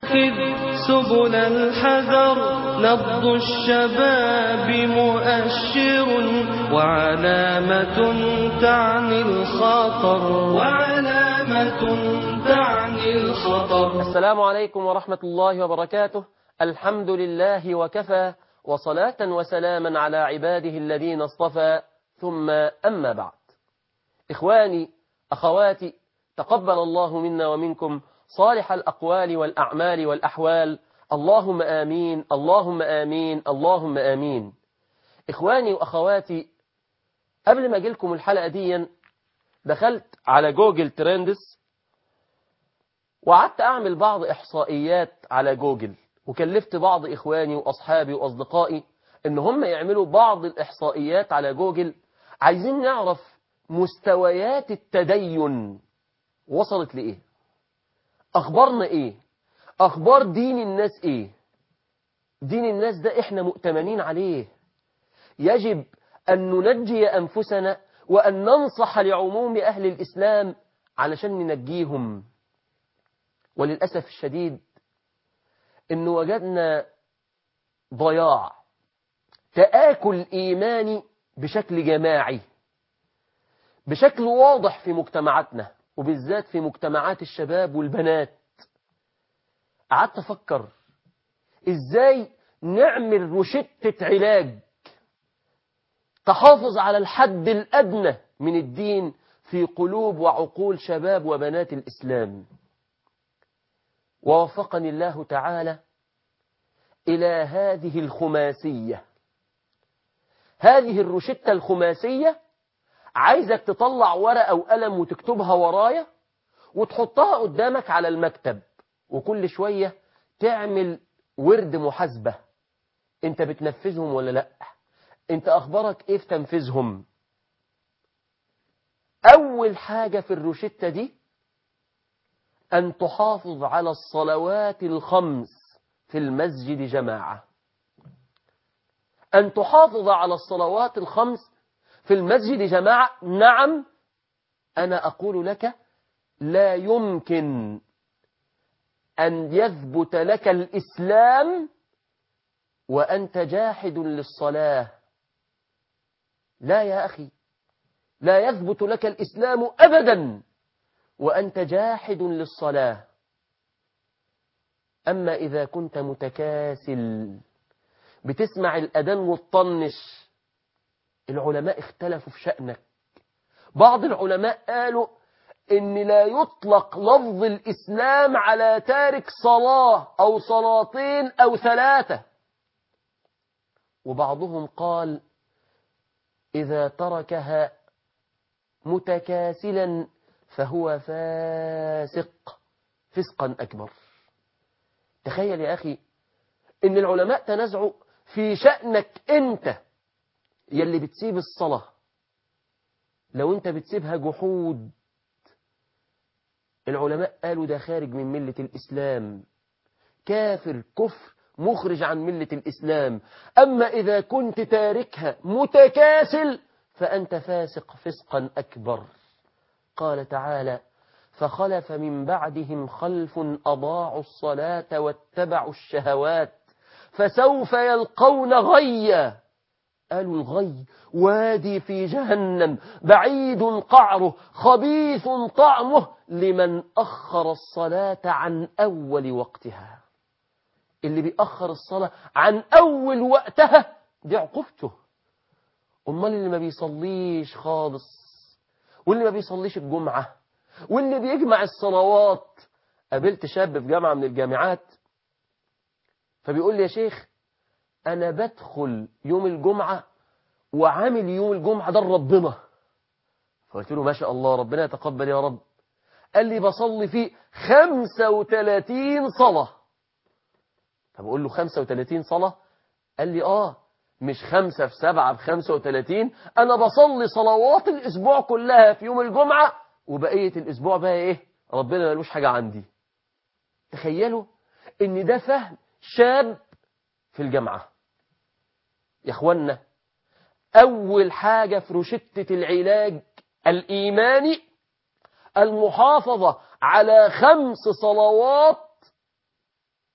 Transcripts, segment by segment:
اتخذ سبل الحذر نبض الشباب مؤشر وعلامة تعني الخطر وعلامة تعني الخطر السلام عليكم ورحمة الله وبركاته الحمد لله وكفى وصلاة وسلاما على عباده الذين اصطفى ثم أما بعد إخواني أخواتي تقبل الله منا ومنكم صالح الأقوال والأعمال والأحوال اللهم آمين اللهم آمين اللهم آمين إخواني وأخواتي قبل ما أجيلكم الحلقة دي دخلت على جوجل ترندس وقعدت أعمل بعض إحصائيات على جوجل وكلفت بعض إخواني وأصحابي وأصدقائي إن هم يعملوا بعض الإحصائيات على جوجل عايزين نعرف مستويات التدين وصلت لإيه أخبارنا إيه أخبار دين الناس إيه دين الناس ده إحنا مؤتمنين عليه يجب أن ننجي أنفسنا وأن ننصح لعموم أهل الإسلام علشان ننجيهم وللأسف الشديد إن وجدنا ضياع تآكل إيماني بشكل جماعي بشكل واضح في مجتمعاتنا وبالذات في مجتمعات الشباب والبنات قعدت أفكر إزاي نعمل رشدة علاج تحافظ على الحد الأدنى من الدين في قلوب وعقول شباب وبنات الإسلام ووفقني الله تعالى إلى هذه الخماسية هذه الرشدة الخماسية عايزك تطلع ورقة وقلم وتكتبها ورايا وتحطها قدامك على المكتب وكل شوية تعمل ورد محاسبة انت بتنفذهم ولا لا انت اخبارك ايه في تنفيذهم اول حاجة في الروشتة دي ان تحافظ على الصلوات الخمس في المسجد جماعة ان تحافظ على الصلوات الخمس في المسجد جماعة نعم انا اقول لك لا يمكن أن يثبت لك الإسلام وأنت جاحد للصلاة لا يا أخي لا يثبت لك الإسلام أبدا وأنت جاحد للصلاة أما إذا كنت متكاسل بتسمع الأذان وتطنش العلماء اختلفوا في شأنك بعض العلماء قالوا ان لا يطلق لفظ الاسلام على تارك صلاة او صلاتين او ثلاثة وبعضهم قال اذا تركها متكاسلا فهو فاسق فسقا اكبر تخيل يا اخي ان العلماء تنازعوا في شأنك انت يلي بتسيب الصلاة لو انت بتسيبها جحود العلماء قالوا ده خارج من ملة الإسلام كافر كفر مخرج عن ملة الإسلام أما إذا كنت تاركها متكاسل فأنت فاسق فسقا أكبر قال تعالى فخلف من بعدهم خلف أضاعوا الصلاة واتبعوا الشهوات فسوف يلقون غيا قالوا الغي وادي في جهنم بعيد قعره خبيث طعمه لمن أخر الصلاة عن أول وقتها اللي بيأخر الصلاة عن أول وقتها دي عقوبته أمال اللي ما بيصليش خالص واللي ما بيصليش الجمعة واللي بيجمع الصلوات قابلت شاب في جامعة من الجامعات فبيقول لي يا شيخ أنا بدخل يوم الجمعة وعامل يوم الجمعة ده لربنا فقلت له ما شاء الله ربنا يتقبل يا رب قال لي بصلي فيه 35 صلاة فبقول له 35 صلاة قال لي آه مش خمسة في سبعة بخمسة وتلاتين أنا بصلي صلوات الأسبوع كلها في يوم الجمعة وبقية الأسبوع بقى إيه ربنا ملوش حاجة عندي تخيلوا إن ده فهم شاب في الجامعة يا اخوانا أول حاجة في رشدة العلاج الإيماني المحافظة على خمس صلوات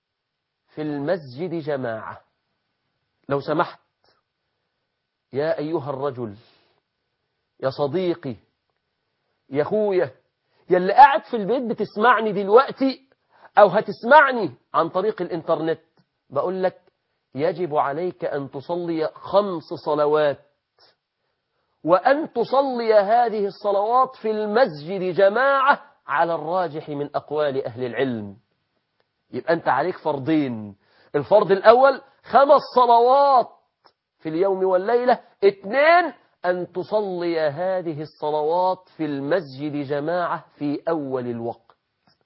في المسجد جماعة لو سمحت يا أيها الرجل يا صديقي يا أخويا يا اللي قاعد في البيت بتسمعني دلوقتي أو هتسمعني عن طريق الإنترنت بقول لك يجب عليك أن تصلي خمس صلوات وأن تصلي هذه الصلوات في المسجد جماعة على الراجح من أقوال أهل العلم يبقى أنت عليك فرضين الفرض الأول خمس صلوات في اليوم والليلة اثنين أن تصلي هذه الصلوات في المسجد جماعة في أول الوقت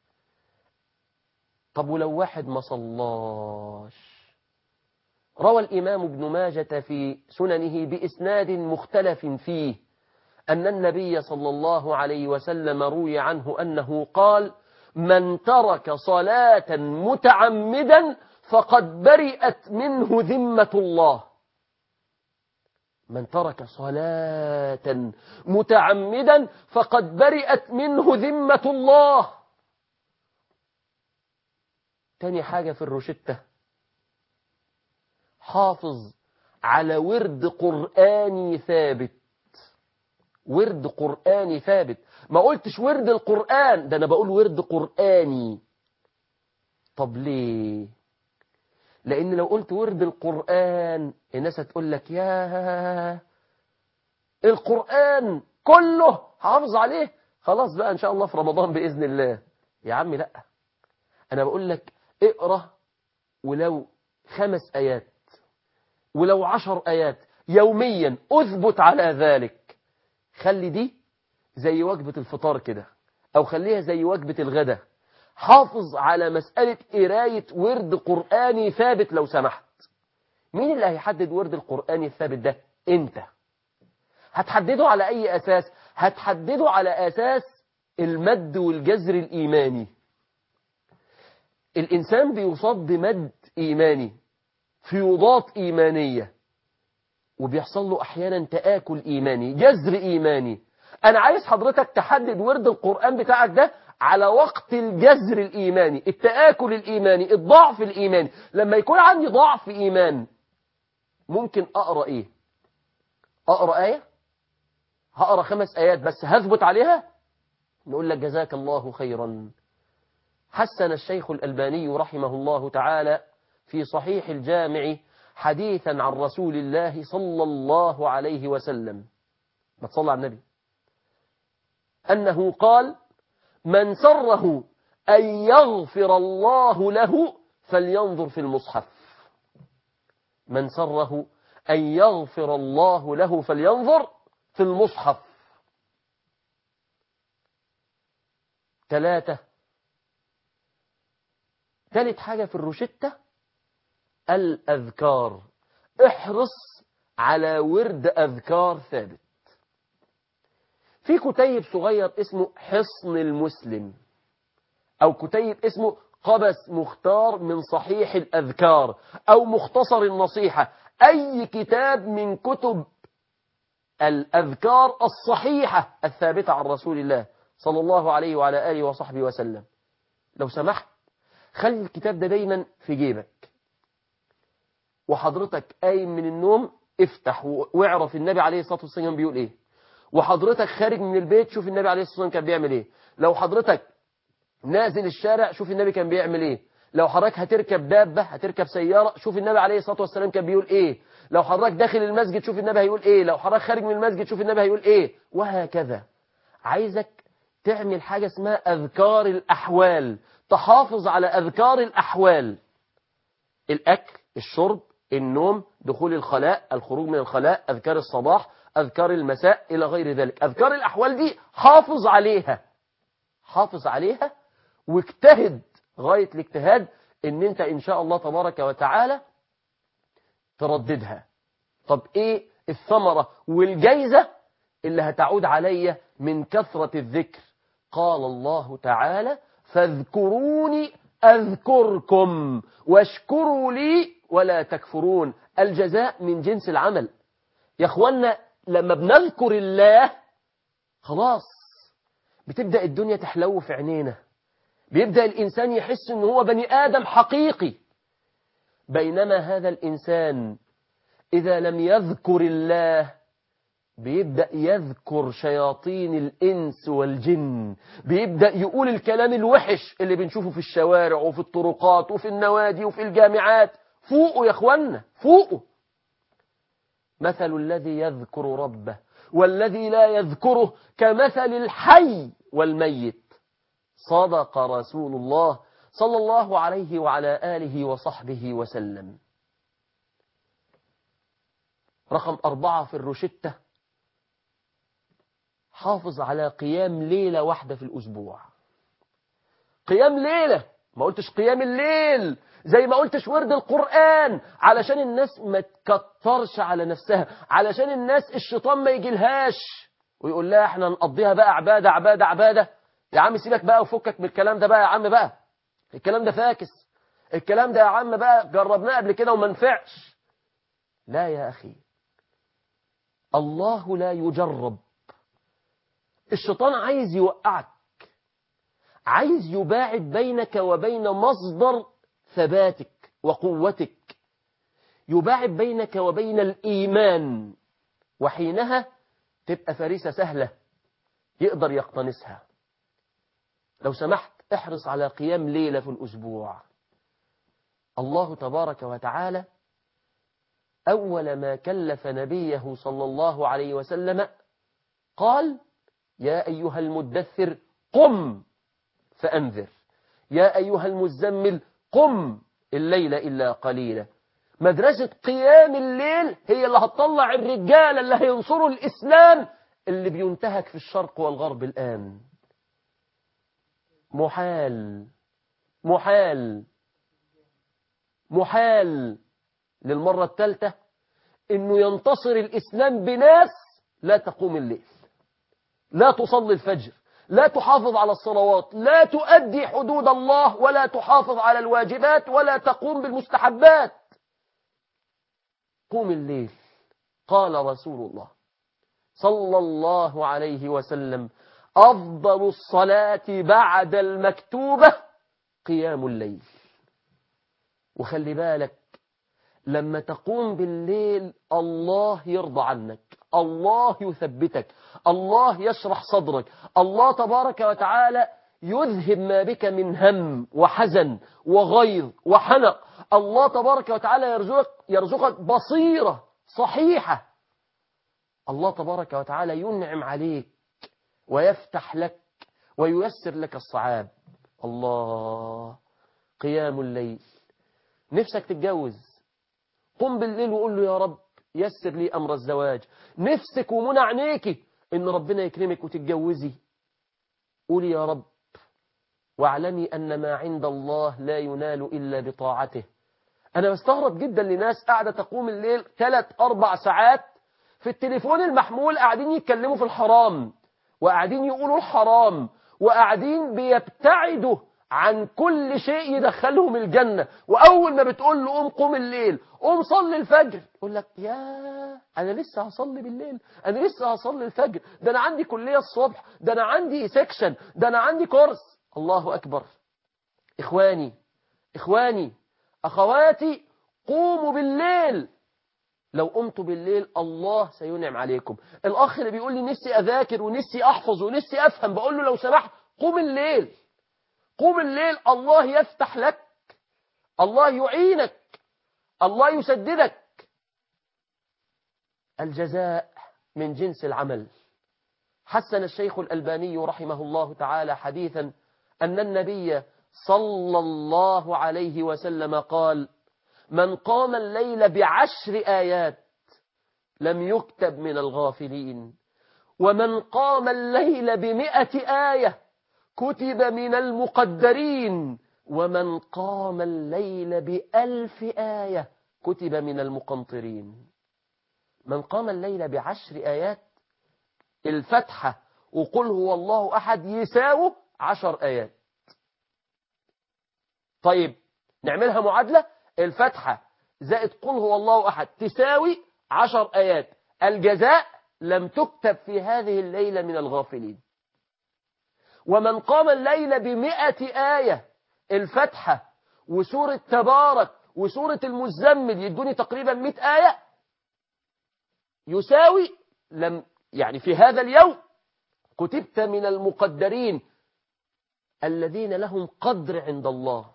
طب ولو واحد ما صلاش روى الإمام ابن ماجة في سننه بإسناد مختلف فيه أن النبي صلى الله عليه وسلم روي عنه أنه قال من ترك صلاة متعمدا فقد برئت منه ذمة الله من ترك صلاة متعمدا فقد برئت منه ذمة الله تاني حاجة في الروشتة حافظ على ورد قرآني ثابت ورد قرآني ثابت ما قلتش ورد القرآن ده أنا بقول ورد قرآني طب ليه لأن لو قلت ورد القرآن الناس هتقول لك يا القرآن كله حافظ عليه خلاص بقى إن شاء الله في رمضان بإذن الله يا عم لا أنا بقول لك اقرأ ولو خمس آيات ولو عشر آيات يوميا أثبت على ذلك خلي دي زي وجبة الفطار كده أو خليها زي وجبة الغداء حافظ على مسألة قراية ورد قرآني ثابت لو سمحت مين اللي هيحدد ورد القرآني الثابت ده انت هتحدده على أي أساس هتحدده على أساس المد والجزر الإيماني الإنسان بيصاب بمد إيماني فيوضات إيمانية وبيحصل له أحيانا تآكل إيماني جزر إيماني أنا عايز حضرتك تحدد ورد القرآن بتاعك ده على وقت الجزر الإيماني التآكل الإيماني الضعف الإيماني لما يكون عندي ضعف إيمان ممكن أقرأ إيه أقرأ آية هقرأ خمس آيات بس هثبت عليها نقول لك جزاك الله خيرا حسن الشيخ الألباني رحمه الله تعالى في صحيح الجامع حديثا عن رسول الله صلى الله عليه وسلم ما تصلى على النبي أنه قال من سره أن يغفر الله له فلينظر في المصحف من سره أن يغفر الله له فلينظر في المصحف ثلاثة ثالث حاجة في الروشتة الأذكار احرص على ورد أذكار ثابت في كتيب صغير اسمه حصن المسلم أو كتيب اسمه قبس مختار من صحيح الأذكار أو مختصر النصيحة أي كتاب من كتب الأذكار الصحيحة الثابتة عن رسول الله صلى الله عليه وعلى آله وصحبه وسلم لو سمحت خلي الكتاب ده دايما في جيبك وحضرتك قايم من النوم افتح واعرف النبي عليه الصلاة والسلام بيقول ايه وحضرتك خارج من البيت شوف النبي عليه الصلاة والسلام كان بيعمل ايه لو حضرتك نازل الشارع شوف النبي كان بيعمل ايه لو حضرتك هتركب دابة هتركب سيارة شوف النبي عليه الصلاة والسلام كان بيقول ايه لو حضرتك داخل المسجد شوف النبي هيقول ايه لو حضرتك خارج من المسجد شوف النبي هيقول ايه وهكذا عايزك تعمل حاجة اسمها أذكار الأحوال تحافظ على أذكار الأحوال الأكل الشرب النوم دخول الخلاء الخروج من الخلاء أذكار الصباح أذكار المساء إلى غير ذلك أذكار الأحوال دي حافظ عليها حافظ عليها واجتهد غاية الاجتهاد ان انت ان شاء الله تبارك وتعالى ترددها طب ايه الثمرة والجايزة اللي هتعود علي من كثرة الذكر قال الله تعالى فاذكروني أذكركم واشكروا لي ولا تكفرون الجزاء من جنس العمل يا اخوانا لما بنذكر الله خلاص بتبدأ الدنيا تحلو في عينينا بيبدأ الإنسان يحس ان هو بني آدم حقيقي بينما هذا الإنسان إذا لم يذكر الله بيبدأ يذكر شياطين الإنس والجن بيبدأ يقول الكلام الوحش اللي بنشوفه في الشوارع وفي الطرقات وفي النوادي وفي الجامعات فوقوا يا اخوانا فوقوا مثل الذي يذكر ربه والذي لا يذكره كمثل الحي والميت صدق رسول الله صلى الله عليه وعلى آله وصحبه وسلم رقم أربعة في الروشتة حافظ على قيام ليلة واحدة في الأسبوع قيام ليلة ما قلتش قيام الليل زي ما قلتش ورد القرآن علشان الناس ما تكترش على نفسها علشان الناس الشيطان ما يجيلهاش ويقول لها احنا نقضيها بقى عبادة عبادة عبادة يا عم سيبك بقى وفكك من الكلام ده بقى يا عم بقى الكلام ده فاكس الكلام ده يا عم بقى جربناه قبل كده وما نفعش لا يا أخي الله لا يجرب الشيطان عايز يوقعك عايز يباعد بينك وبين مصدر ثباتك وقوتك يباعد بينك وبين الإيمان وحينها تبقى فريسة سهلة يقدر يقتنسها لو سمحت احرص على قيام ليلة في الأسبوع الله تبارك وتعالى أول ما كلف نبيه صلى الله عليه وسلم قال يا أيها المدثر قم فأنذر يا أيها المزمل قم الليل إلا قليلا مدرسة قيام الليل هي اللي هتطلع الرجال اللي هينصروا الإسلام اللي بينتهك في الشرق والغرب الآن محال محال محال للمرة الثالثة انه ينتصر الإسلام بناس لا تقوم الليل لا تصلي الفجر لا تحافظ على الصلوات لا تؤدي حدود الله ولا تحافظ على الواجبات ولا تقوم بالمستحبات قوم الليل قال رسول الله صلى الله عليه وسلم أفضل الصلاة بعد المكتوبة قيام الليل وخلي بالك لما تقوم بالليل الله يرضى عنك الله يثبتك الله يشرح صدرك الله تبارك وتعالى يذهب ما بك من هم وحزن وغيظ وحنق الله تبارك وتعالى يرزقك, يرزقك بصيرة صحيحة الله تبارك وتعالى ينعم عليك ويفتح لك وييسر لك الصعاب الله قيام الليل نفسك تتجوز قم بالليل وقول له يا رب يسر لي أمر الزواج نفسك ومنع عينيكي إن ربنا يكرمك وتتجوزي قولي يا رب واعلمي أن ما عند الله لا ينال إلا بطاعته أنا بستغرب جدا لناس قاعدة تقوم الليل ثلاث أربع ساعات في التليفون المحمول قاعدين يتكلموا في الحرام وقاعدين يقولوا الحرام وقاعدين بيبتعدوا عن كل شيء يدخلهم الجنة وأول ما بتقول له قوم قوم الليل قوم صلي الفجر يقول لك يا أنا لسه هصلي بالليل أنا لسه هصلي الفجر ده أنا عندي كلية الصبح ده أنا عندي سيكشن ده أنا عندي كورس الله أكبر إخواني إخواني أخواتي قوموا بالليل لو قمتوا بالليل الله سينعم عليكم الأخ اللي بيقول لي نفسي أذاكر ونفسي أحفظ ونفسي أفهم بقول له لو سمحت قوم الليل قوم الليل الله يفتح لك الله يعينك الله يسددك الجزاء من جنس العمل حسن الشيخ الألباني رحمه الله تعالى حديثا أن النبي صلى الله عليه وسلم قال من قام الليل بعشر آيات لم يكتب من الغافلين ومن قام الليل بمئة آية كتب من المقدرين ومن قام الليل بألف آية كتب من المقنطرين من قام الليل بعشر آيات الفتحة وقل هو الله أحد يساوي عشر آيات طيب نعملها معادلة الفتحة زائد قل هو الله أحد تساوي عشر آيات الجزاء لم تكتب في هذه الليلة من الغافلين ومن قام الليل بمئة آية الفتحة وسورة تبارك وسورة المزمل يدوني تقريبا 100 آية يساوي لم يعني في هذا اليوم كتبت من المقدرين الذين لهم قدر عند الله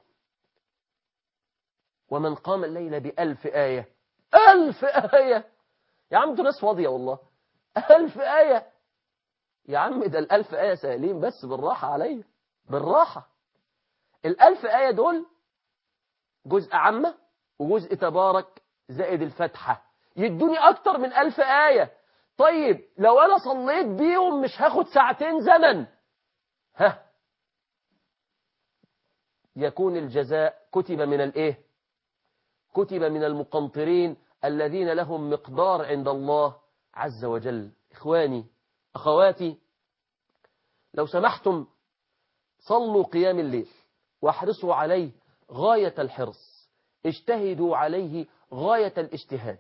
ومن قام الليل بألف آية ألف آية يا عم انتوا ناس فاضية والله ألف آية يا عم ده الألف آية سهلين بس بالراحة عليا بالراحة الألف آية دول جزء عامة وجزء تبارك زائد الفتحة يدوني أكتر من ألف آية طيب لو أنا صليت بيهم مش هاخد ساعتين زمن ها يكون الجزاء كتب من الإيه كتب من المقنطرين الذين لهم مقدار عند الله عز وجل إخواني أخواتي لو سمحتم صلوا قيام الليل واحرصوا عليه غاية الحرص اجتهدوا عليه غاية الاجتهاد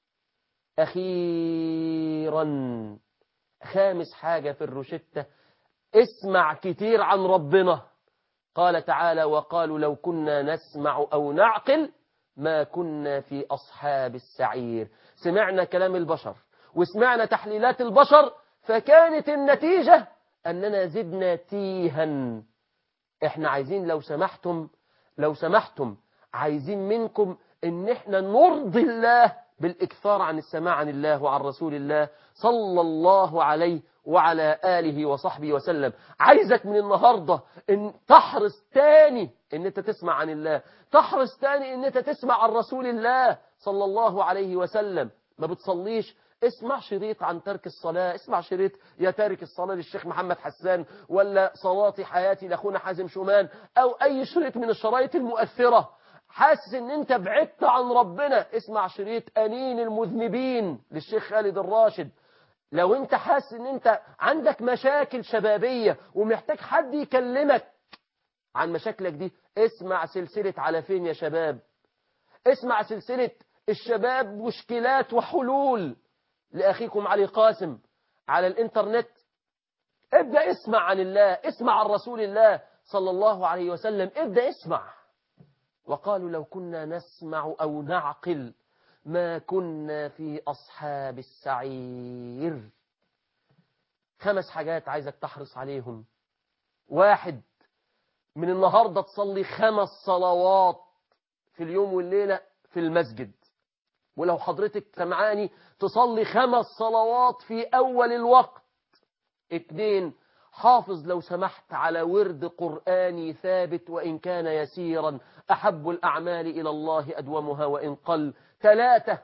أخيرا خامس حاجة في الروشتة اسمع كتير عن ربنا قال تعالى وقالوا لو كنا نسمع أو نعقل ما كنا في أصحاب السعير سمعنا كلام البشر وسمعنا تحليلات البشر فكانت النتيجة أننا زدنا تيها احنا عايزين لو سمحتم لو سمحتم عايزين منكم ان احنا نرضي الله بالاكثار عن السماع عن الله وعن رسول الله صلى الله عليه وعلى آله وصحبه وسلم عايزك من النهاردة ان تحرص تاني ان انت تسمع عن الله تحرص تاني ان انت تسمع عن رسول الله صلى الله عليه وسلم ما بتصليش اسمع شريط عن ترك الصلاة اسمع شريط يا تارك الصلاة للشيخ محمد حسان ولا صلاتي حياتي لأخونا حازم شومان أو أي شريط من الشرايط المؤثرة حاسس ان انت بعدت عن ربنا اسمع شريط أنين المذنبين للشيخ خالد الراشد لو انت حاسس ان انت عندك مشاكل شبابية ومحتاج حد يكلمك عن مشاكلك دي اسمع سلسلة على فين يا شباب اسمع سلسلة الشباب مشكلات وحلول لأخيكم علي قاسم على الإنترنت ابدأ اسمع عن الله اسمع عن رسول الله صلى الله عليه وسلم ابدأ اسمع وقالوا لو كنا نسمع أو نعقل ما كنا في أصحاب السعير خمس حاجات عايزك تحرص عليهم واحد من النهاردة تصلي خمس صلوات في اليوم والليلة في المسجد ولو حضرتك سمعاني تصلي خمس صلوات في أول الوقت اتنين حافظ لو سمحت على ورد قرآني ثابت وإن كان يسيرا أحب الأعمال إلى الله أدومها وإن قل ثلاثة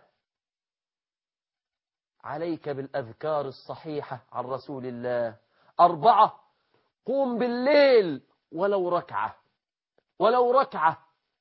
عليك بالأذكار الصحيحة عن رسول الله أربعة قوم بالليل ولو ركعة ولو ركعة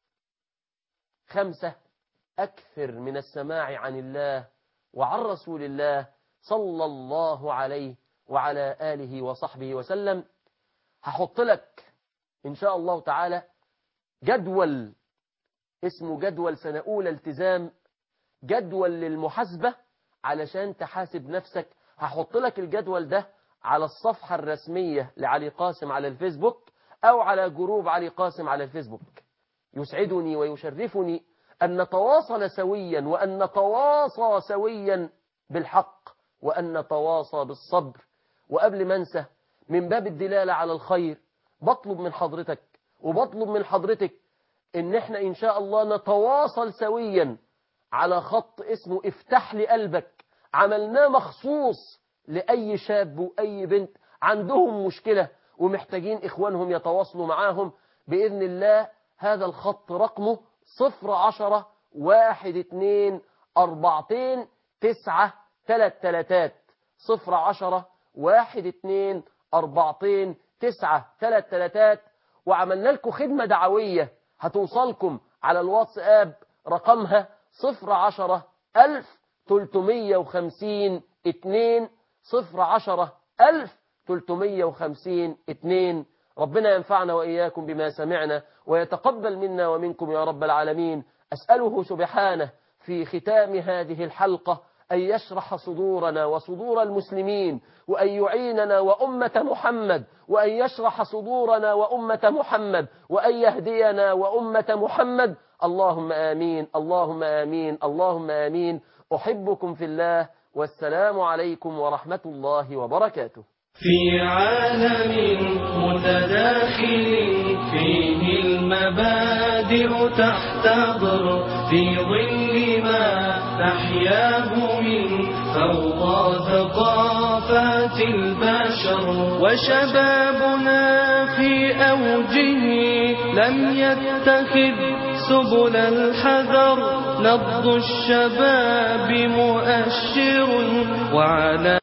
خمسة أكثر من السماع عن الله وعن رسول الله صلى الله عليه وعلى آله وصحبه وسلم هحط لك إن شاء الله تعالى جدول اسمه جدول سنة أولى التزام جدول للمحاسبة علشان تحاسب نفسك هحط لك الجدول ده على الصفحة الرسمية لعلي قاسم على الفيسبوك أو على جروب علي قاسم على الفيسبوك يسعدني ويشرفني أن نتواصل سويا وأن نتواصى سويا بالحق وأن نتواصى بالصبر وقبل ما انسى من باب الدلالة على الخير بطلب من حضرتك وبطلب من حضرتك ان احنا ان شاء الله نتواصل سويا على خط اسمه افتح لي قلبك عملناه مخصوص لأي شاب وأي بنت عندهم مشكلة ومحتاجين إخوانهم يتواصلوا معاهم بإذن الله هذا الخط رقمه صفر عشرة واحد اتنين أربعتين تسعة تلات تلاتات صفر عشرة واحد اتنين أربعتين تسعة تلات تلاتات وعملنا لكم خدمة دعوية هتوصلكم على الواتساب رقمها صفر عشرة ألف تلتمية وخمسين اتنين صفر عشرة ألف تلتمية وخمسين اتنين ربنا ينفعنا وإياكم بما سمعنا ويتقبل منا ومنكم يا رب العالمين أسأله سبحانه في ختام هذه الحلقة أن يشرح صدورنا وصدور المسلمين وأن يعيننا وأمة محمد وأن يشرح صدورنا وأمة محمد وأن يهدينا وأمة محمد اللهم آمين اللهم آمين اللهم آمين أحبكم في الله والسلام عليكم ورحمة الله وبركاته في عالم متداخل فيه المبادئ تحتضر في ظل ما نحياه من فوضى ثقافات البشر وشبابنا في أوجه لم يتخذ سبل الحذر نبض الشباب مؤشر وعلى